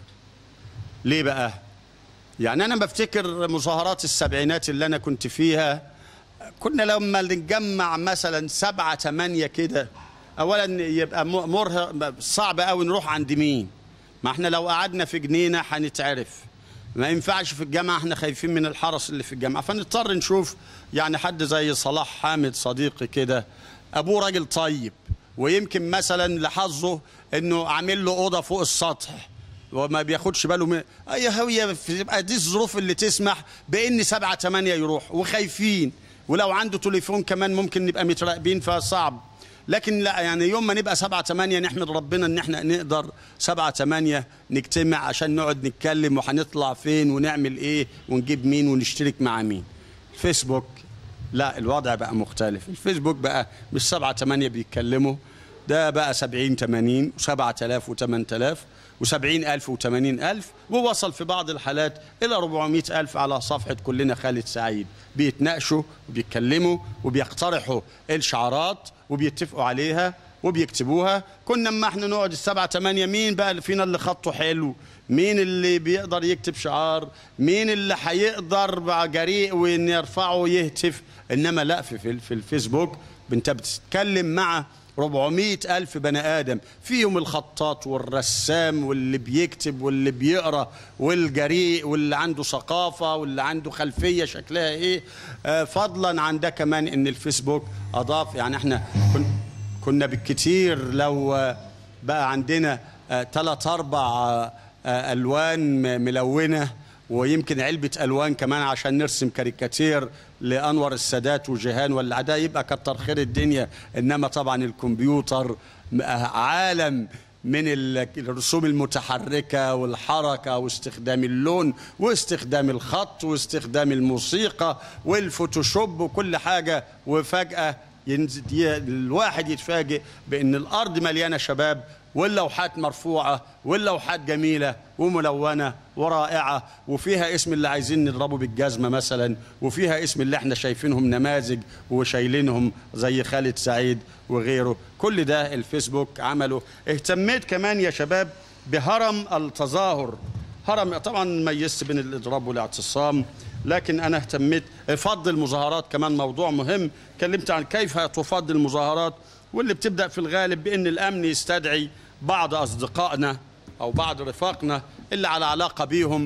ليه بقى يعني انا بفتكر مظاهرات السبعينات اللي انا كنت فيها كنا لما نتجمع مثلا سبعة تمانية كده اولا يبقى م- مرهق صعب قوي نروح عند مين ما احنا لو قعدنا في جنينة هنتعرف ما ينفعش في الجامعة احنا خايفين من الحرس اللي في الجامعة فنضطر نشوف يعني حد زي صلاح حامد صديقي كده ابوه راجل طيب ويمكن مثلا لحظه انه عامل له اوضه فوق السطح وما بياخدش باله من اي هوية بتبقى دي الظروف اللي تسمح بان سبعة تمانية يروح وخايفين ولو عنده تليفون كمان ممكن نبقى متراقبين فصعب لكن لا يعني يوم ما نبقى سبعة تمانية نحمد ربنا ان احنا نقدر سبعة تمانية نجتمع عشان نقعد نتكلم وهنطلع فين ونعمل ايه ونجيب مين ونشترك مع مين فيسبوك لا الوضع بقى مختلف الفيسبوك بقى مش سبعة تمانية بيتكلموا ده بقى سبعين تمانين وسبعة آلاف وثمان آلاف وسبعين ألف وثمانين ألف ووصل في بعض الحالات إلى ربعمائة ألف على صفحة كلنا خالد سعيد بيتناقشوا وبيتكلموا وبيقترحوا الشعارات وبيتفقوا عليها وبيكتبوها كنا اما احنا نقعد السبعة تمانية مين بقى اللي فينا اللي خطه حلو مين اللي بيقدر يكتب شعار مين اللي هيقدر بقى جريء وان يرفعه يهتف انما لا في, في, في الفيسبوك انت بتتكلم مع 400 ألف بني آدم فيهم الخطاط والرسام واللي بيكتب واللي بيقرأ والجريء واللي عنده ثقافة واللي عنده خلفية شكلها إيه آه فضلا عن ده كمان إن الفيسبوك أضاف يعني إحنا كن كنا بالكتير لو آه، بقى عندنا ثلاث أربع آه، آه، ألوان م- ملونة ويمكن علبة ألوان كمان عشان نرسم كاريكاتير لأنور السادات وجيهان ولا ده يبقى كتر خير الدنيا إنما طبعا الكمبيوتر م- عالم من ال- الرسوم المتحركة والحركة واستخدام اللون واستخدام الخط واستخدام الموسيقى والفوتوشوب وكل حاجة وفجأة ينزل ي- الواحد يتفاجئ بأن الأرض مليانة شباب واللوحات مرفوعة واللوحات جميلة وملونة ورائعة وفيها اسم اللي عايزين نضربه بالجزمة مثلا وفيها اسم اللي احنا شايفينهم نماذج وشايلينهم زي خالد سعيد وغيره كل ده الفيسبوك عمله اهتميت كمان يا شباب بهرم التظاهر هرم طبعا ميزت بين الاضراب والاعتصام لكن انا اهتميت فض المظاهرات كمان موضوع مهم اتكلمت عن كيف تفض المظاهرات واللي بتبدا في الغالب بان الامن يستدعي بعض اصدقائنا او بعض رفاقنا اللي على علاقه بيهم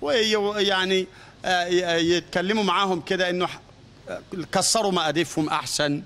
ويعني آه، يتكلموا معاهم كده انه ح- آه، كسروا مقاديفهم احسن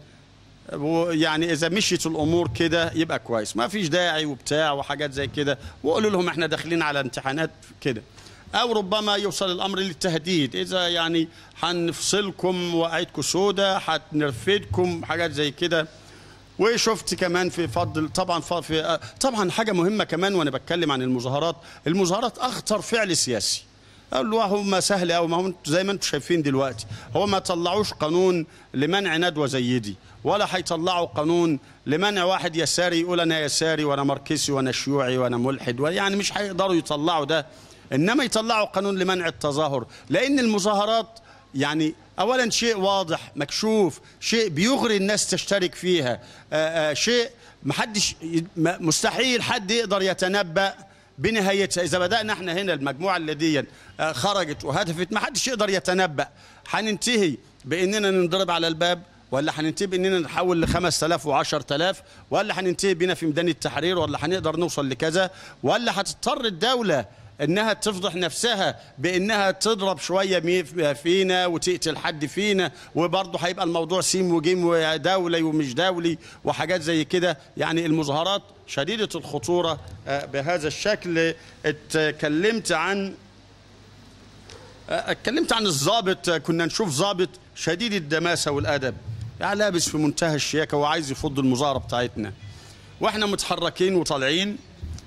ويعني اذا مشيت الامور كده يبقى كويس ما فيش داعي وبتاع وحاجات زي كده وقولوا لهم احنا داخلين على امتحانات كده او ربما يوصل الامر للتهديد اذا يعني هنفصلكم وقعدكم سودة هنرفدكم حاجات زي كده وشفت كمان في فضل طبعا ف- في طبعا حاجه مهمه كمان وانا بتكلم عن المظاهرات المظاهرات اخطر فعل سياسي اقول له هم سهل قوي ما هو انتوا زي ما انتم شايفين دلوقتي هو ما طلعوش قانون لمنع ندوه زي دي ولا هيطلعوا قانون لمنع واحد يساري يقول انا يساري وانا ماركسي وانا شيوعي وانا ملحد يعني مش هيقدروا يطلعوا ده انما يطلعوا قانون لمنع التظاهر لان المظاهرات يعني اولا شيء واضح مكشوف شيء بيغري الناس تشترك فيها آآ آآ شيء محدش ي- م- مستحيل حد يقدر يتنبأ بنهايتها اذا بدأنا احنا هنا المجموعة اللي دي آه، خرجت وهدفت ما حدش يقدر يتنبأ هننتهي باننا ننضرب على الباب ولا هننتهي باننا نحول ل 5000 و10000 ولا هننتهي بينا في ميدان التحرير ولا هنقدر نوصل لكذا ولا هتضطر الدولة انها تفضح نفسها بانها تضرب شويه مي- فينا وتقتل حد فينا وبرضه هيبقى الموضوع سيم وجيم ودولي ومش دولي وحاجات زي كده يعني المظاهرات شديده الخطوره آه، بهذا الشكل اتكلمت عن اتكلمت عن الضابط كنا نشوف ضابط شديد الدماسه والادب يعني لابس في منتهى الشياكه وعايز يفض المظاهره بتاعتنا واحنا متحركين وطالعين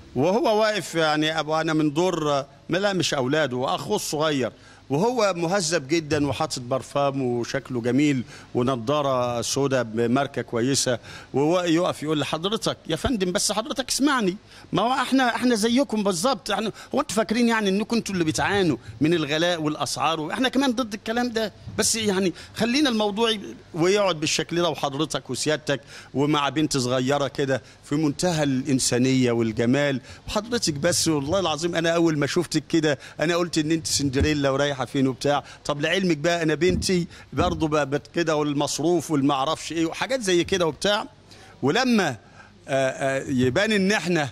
وهو واقف يعني ابو انا من دور لا مش اولاده واخوه الصغير وهو مهذب جدا وحاطط برفان وشكله جميل ونضاره سوداء بماركه كويسه وهو يقف يقول لحضرتك يا فندم بس حضرتك اسمعني ما هو احنا احنا زيكم بالظبط احنا هو انتوا فاكرين يعني انكم انتوا اللي بتعانوا من الغلاء والاسعار واحنا كمان ضد الكلام ده بس يعني خلينا الموضوع ي- ويقعد بالشكل ده وحضرتك وسيادتك ومع بنت صغيره كده في منتهى الانسانيه والجمال وحضرتك بس والله العظيم انا اول ما شفتك كده انا قلت ان انت سندريلا ورايحه فين وبتاع طب لعلمك بقى انا بنتي برضه بقى بت- كده والمصروف والمعرفش ايه وحاجات زي كده وبتاع ولما آه، آه، يبان ان احنا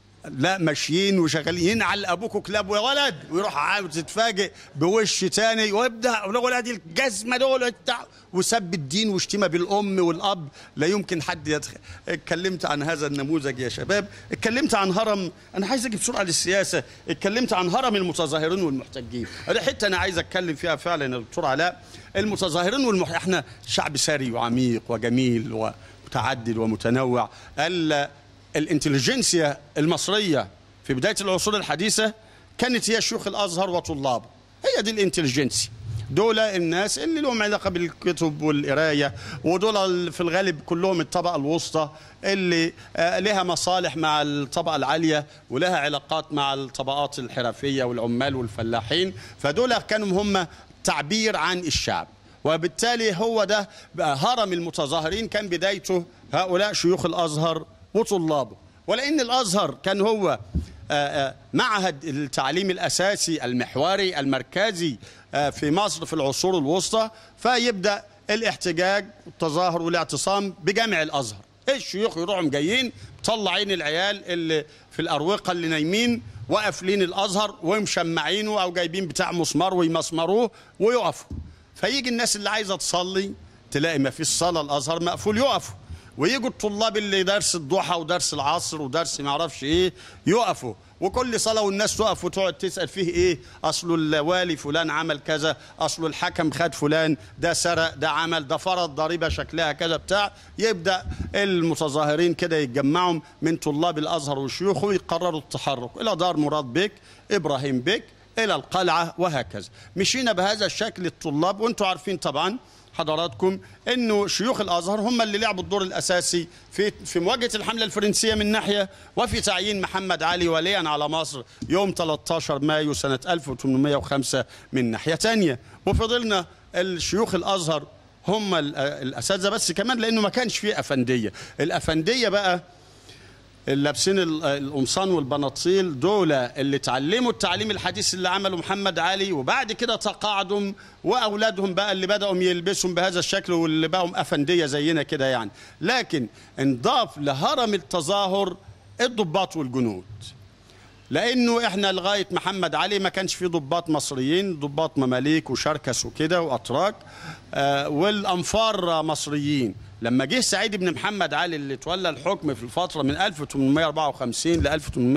لا ماشيين وشغالين ينعل ابوكوا كلاب يا ولد ويروح عاوز تتفاجئ بوش تاني ويبدا ولاد الجزمه دول بتاع وسب الدين وشتيمه بالام والاب لا يمكن حد يدخل اتكلمت عن هذا النموذج يا شباب اتكلمت عن هرم انا عايز اجي بسرعه للسياسه اتكلمت عن هرم المتظاهرين والمحتجين هذه حته انا عايز اتكلم فيها فعلا يا دكتور علاء المتظاهرين والمح... احنا شعب ثري وعميق وجميل ومتعدد ومتنوع ال... الانتليجنسيا المصرية في بداية العصور الحديثة كانت هي شيوخ الأزهر وطلابه هي دي الانتليجنسيا دول الناس اللي لهم علاقة بالكتب والقراية ودول في الغالب كلهم الطبقة الوسطى اللي آه، لها مصالح مع الطبقة العالية ولها علاقات مع الطبقات الحرفية والعمال والفلاحين فدول كانوا هم تعبير عن الشعب وبالتالي هو ده بقى هرم المتظاهرين كان بدايته هؤلاء شيوخ الازهر وطلابه ولان الازهر كان هو آه، آه، معهد التعليم الاساسي المحوري المركزي آه، في مصر في العصور الوسطى فيبدا الاحتجاج والتظاهر والاعتصام بجامع الازهر الشيوخ يروحوا جايين مطلعين العيال اللي في الاروقه اللي نايمين وقافلين الازهر ومشمعينه او جايبين بتاع مسمار ويمسمروه ويقفوا فيجي الناس اللي عايزه تصلي تلاقي ما فيش صلاه الازهر مقفول يقفوا ويجوا الطلاب اللي درس الضحى ودرس العصر ودرس ما اعرفش ايه يقفوا وكل صلاه والناس تقف وتقعد تسال فيه ايه اصله الوالي فلان عمل كذا اصله الحكم خد فلان ده سرق ده عمل ده فرض ضريبه شكلها كذا بتاع يبدا المتظاهرين كده يتجمعوا من طلاب الازهر وشيوخه ويقرروا التحرك الى دار مراد بك ابراهيم بك الى القلعه وهكذا مشينا بهذا الشكل الطلاب وانتم عارفين طبعا حضراتكم انه شيوخ الازهر هم اللي لعبوا الدور الاساسي في في مواجهه الحمله الفرنسيه من ناحيه وفي تعيين محمد علي وليا على مصر يوم 13 مايو سنه 1805 من ناحيه ثانيه وفضلنا الشيوخ الازهر هم ال- الاساتذه بس كمان لانه ما كانش فيه افنديه الافنديه بقى اللي لابسين ال- القمصان والبناطيل دول اللي اتعلموا التعليم الحديث اللي عمله محمد علي وبعد كده تقاعدوا واولادهم بقى اللي بداوا يلبسوا بهذا الشكل واللي بقوا افنديه زينا كده يعني لكن انضاف لهرم التظاهر الضباط والجنود لانه احنا لغايه محمد علي ما كانش في ضباط مصريين ضباط مماليك وشركس وكده واتراك آه والانفار مصريين لما جه سعيد بن محمد علي اللي تولى الحكم في الفترة من 1854 ل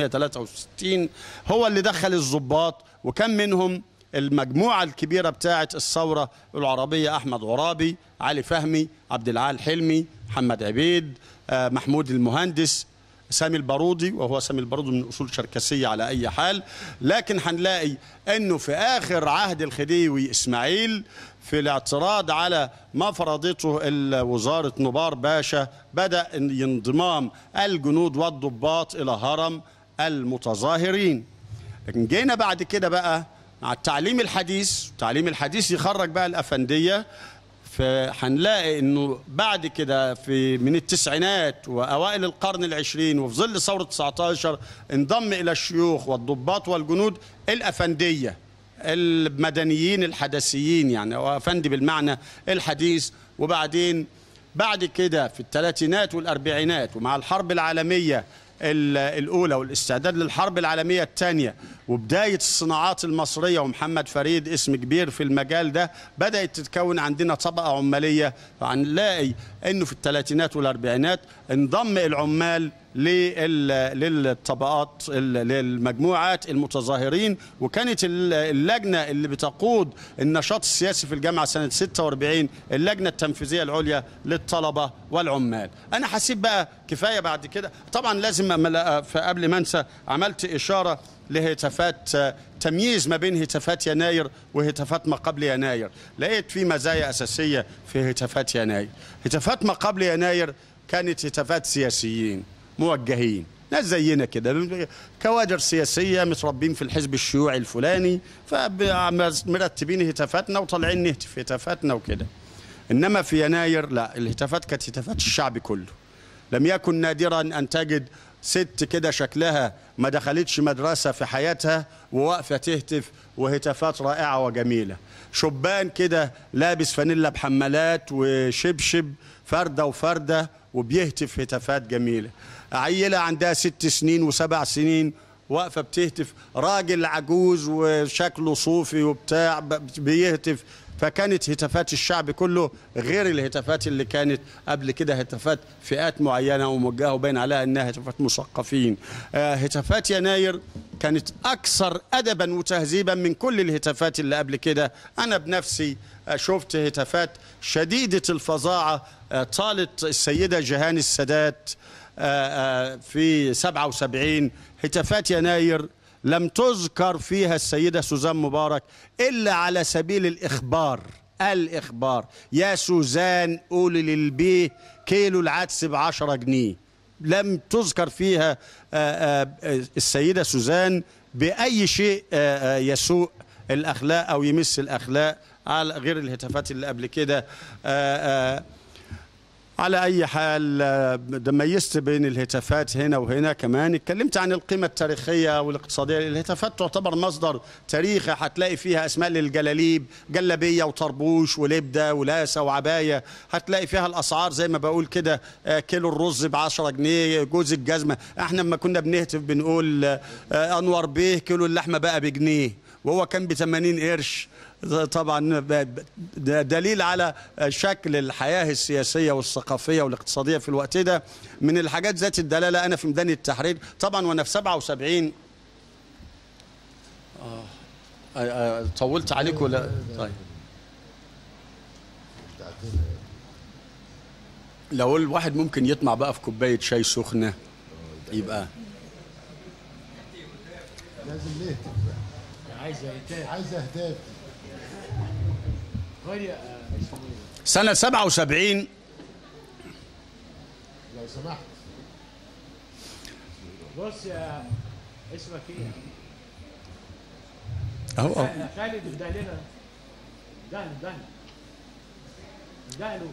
1863 هو اللي دخل الضباط وكان منهم المجموعة الكبيرة بتاعة الثورة العربية أحمد عرابي علي فهمي عبد العال حلمي محمد عبيد آه، محمود المهندس سامي البارودي وهو سامي البارودي من اصول شركسيه على اي حال لكن هنلاقي انه في اخر عهد الخديوي اسماعيل في الاعتراض على ما فرضته ال- وزاره نبار باشا بدا انضمام الجنود والضباط الى هرم المتظاهرين لكن جينا بعد كده بقى مع التعليم الحديث التعليم الحديث يخرج بقى الافنديه فهنلاقي انه بعد كده في من التسعينات واوائل القرن العشرين وفي ظل ثوره 19 انضم الى الشيوخ والضباط والجنود الافنديه المدنيين الحدثيين يعني او افندي بالمعنى الحديث وبعدين بعد كده في الثلاثينات والاربعينات ومع الحرب العالميه ال- الاولى والاستعداد للحرب العالميه الثانيه وبدايه الصناعات المصريه ومحمد فريد اسم كبير في المجال ده بدات تتكون عندنا طبقه عماليه فهنلاقي انه في الثلاثينات والاربعينات انضم العمال لل- للطبقات ال- للمجموعات المتظاهرين وكانت ال- اللجنه اللي بتقود النشاط السياسي في الجامعه سنه 46 اللجنه التنفيذيه العليا للطلبه والعمال انا هسيب بقى كفايه بعد كده طبعا لازم أمل- قبل ما انسى عملت اشاره لهتافات آه، تمييز ما بين هتافات يناير وهتافات ما قبل يناير لقيت في مزايا اساسيه في هتافات يناير هتافات ما قبل يناير كانت هتافات سياسيين موجهين ناس زينا كده كوادر سياسية متربين في الحزب الشيوعي الفلاني فمرتبين هتافاتنا وطالعين نهتف هتافاتنا وكده إنما في يناير لا الهتافات كانت هتافات الشعب كله لم يكن نادرا أن تجد ست كده شكلها ما دخلتش مدرسة في حياتها وواقفة تهتف وهتافات رائعة وجميلة شبان كده لابس فانيلا بحمالات وشبشب فردة وفردة وبيهتف هتافات جميلة عيلة عندها ست سنين وسبع سنين واقفة بتهتف راجل عجوز وشكله صوفي وبتاع ب- بيهتف فكانت هتافات الشعب كله غير الهتافات اللي كانت قبل كده هتافات فئات معينة وموجهة وبين عليها انها هتافات مثقفين آه، هتافات يناير كانت اكثر ادبا وتهذيبا من كل الهتافات اللي قبل كده انا بنفسي آه، شفت هتافات شديدة الفظاعة آه، طالت السيدة جهان السادات آه، آه، في 77 هتافات يناير لم تذكر فيها السيدة سوزان مبارك إلا على سبيل الإخبار الإخبار يا سوزان قولي للبيه كيلو العدس بعشرة جنيه لم تذكر فيها آه، آه، السيدة سوزان بأي شيء آه، آه، يسوء الأخلاق أو يمس الأخلاق على غير الهتافات اللي قبل كده آه، آه، على اي حال آه، ده ميزت بين الهتافات هنا وهنا كمان اتكلمت عن القيمه التاريخيه والاقتصاديه الهتافات تعتبر مصدر تاريخي هتلاقي فيها اسماء للجلاليب جلابيه وطربوش ولبده ولاسه وعبايه هتلاقي فيها الاسعار زي ما بقول كده آه، كيلو الرز ب 10 جنيه جوز الجزمه احنا لما كنا بنهتف بنقول آه، آه، انور بيه كيلو اللحمه بقى بجنيه وهو كان ب 80 قرش طبعا ب- ده دليل على شكل الحياة السياسية والثقافية والاقتصادية في الوقت ده من الحاجات ذات الدلالة أنا في ميدان التحرير طبعا وأنا في 77 آه آه، آه، طولت عليك ولا طيب لو الواحد ممكن يطمع بقى في كوباية شاي سخنة يبقى لازم نهتف بقى. عايز يتاب عايز اهداف غير آه، اسمه ايه سنة 77 لو سمحت بص يا اسمك ايه؟ أهو أهو يا خالد ادهلنا دهن دهن دهنه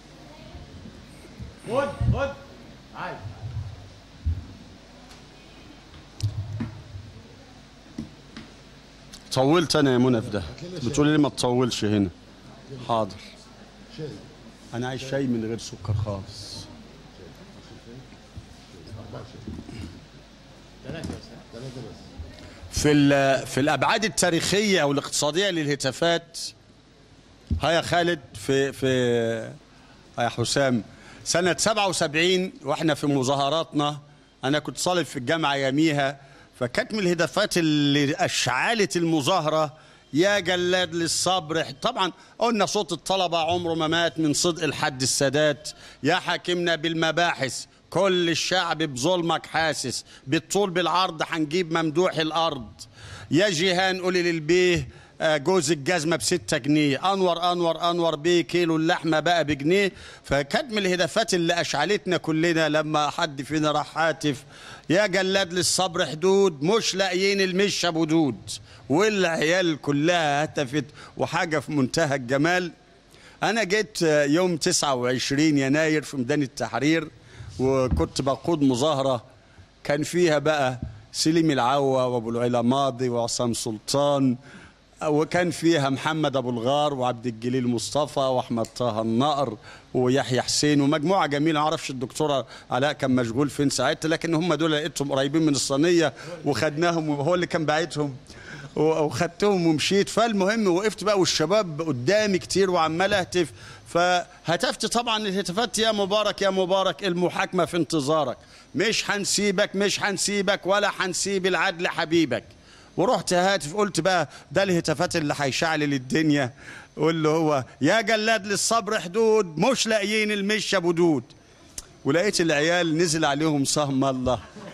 خد خد عايز طولت انا يا منى في ده بتقولي لي ما تطولش هنا حاضر شاي انا عايز شاي من غير سكر خالص أربعة شاي ثلاثة بس ثلاثة بس في ال- في الابعاد التاريخيه او الاقتصاديه للهتافات ها يا خالد في في يا حسام سنة 77 واحنا في مظاهراتنا انا كنت طالب في الجامعة ياميها فكانت من الهدفات اللي اشعلت المظاهرة يا جلاد للصبر طبعا قلنا صوت الطلبة عمره ما مات من صدق الحد السادات يا حاكمنا بالمباحث كل الشعب بظلمك حاسس بالطول بالعرض هنجيب ممدوح الارض يا جيهان قولي للبيه آه، جوز الجزمه بستة جنيه انور انور انور بيه كيلو اللحمه بقى بجنيه فكانت من الهدفات اللي اشعلتنا كلنا لما حد فينا راح هاتف يا جلاد للصبر حدود مش لاقيين المش ابو دود والعيال كلها هتفت وحاجه في منتهى الجمال انا جيت آه، يوم 29 يناير في ميدان التحرير وكنت بقود مظاهره كان فيها بقى سليم العوا وابو العلا ماضي وعصام سلطان وكان فيها محمد ابو الغار وعبد الجليل مصطفى واحمد طه النقر ويحيى حسين ومجموعه جميله ما اعرفش الدكتوره علاء كان مشغول فين ساعتها لكن هم دول لقيتهم قريبين من الصينيه وخدناهم وهو اللي كان باعتهم و- وخدتهم ومشيت فالمهم وقفت بقى والشباب قدامي كتير وعمال اهتف فهتفت طبعا الهتافات يا مبارك يا مبارك المحاكمه في انتظارك مش هنسيبك مش هنسيبك ولا هنسيب العدل حبيبك ورحت هاتف قلت بقى ده الهتافات اللي هيشعلل الدنيا واللي هو يا جلاد للصبر حدود مش لاقيين المشة بدود ولقيت العيال نزل عليهم سهم الله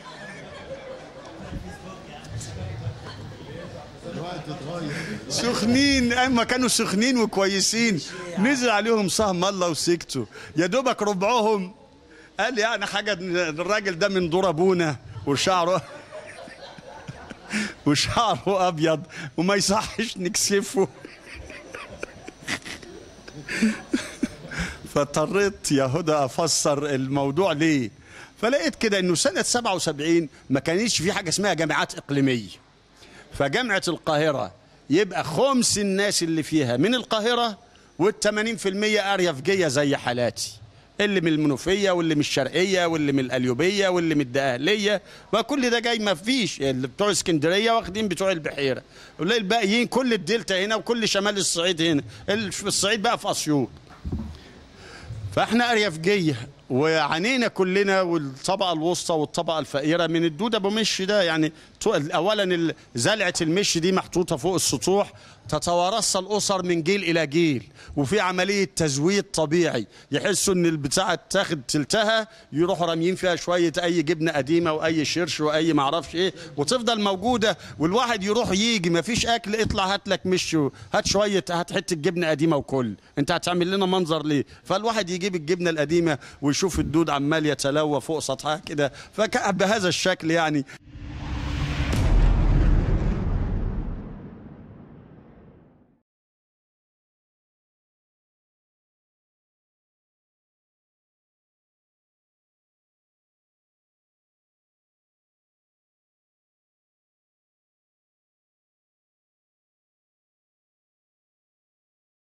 الوقت اتغير سخنين اما كانوا سخنين وكويسين نزل عليهم سهم الله وسكتوا يا دوبك ربعهم قال يعني حاجه الراجل ده من دور ابونا وشعره وشعره ابيض وما يصحش نكسفه فاضطريت يا هدى افسر الموضوع ليه فلقيت كده انه سنه 77 ما كانش في حاجه اسمها جامعات اقليميه فجامعة القاهرة يبقى خمس الناس اللي فيها من القاهرة والثمانين في المية أريفجية زي حالاتي اللي من المنوفية واللي من الشرقية واللي من القليوبية واللي من الدقهلية وكل ده جاي ما فيش اللي بتوع اسكندرية واخدين بتوع البحيرة واللي الباقيين كل الدلتا هنا وكل شمال الصعيد هنا اللي في الصعيد بقى في أسيوط فاحنا اريافجيه وعانينا كلنا والطبقه الوسطى والطبقه الفقيره من الدود ابو مش ده يعني تو- اولا ال- زلعه المش دي محطوطه فوق السطوح تتوارثها الاسر من جيل الى جيل وفي عمليه تزويد طبيعي يحسوا ان البتاعه تاخد تلتها يروحوا راميين فيها شويه اي جبنه قديمه واي شرش واي معرفش ايه وتفضل موجوده والواحد يروح يجي ما فيش اكل اطلع هات لك مش هات شويه هات حته جبنه قديمه وكل انت هتعمل لنا منظر ليه فالواحد يجيب الجبنه القديمه ويشوف الدود عمال يتلوى فوق سطحها كده فكان بهذا الشكل يعني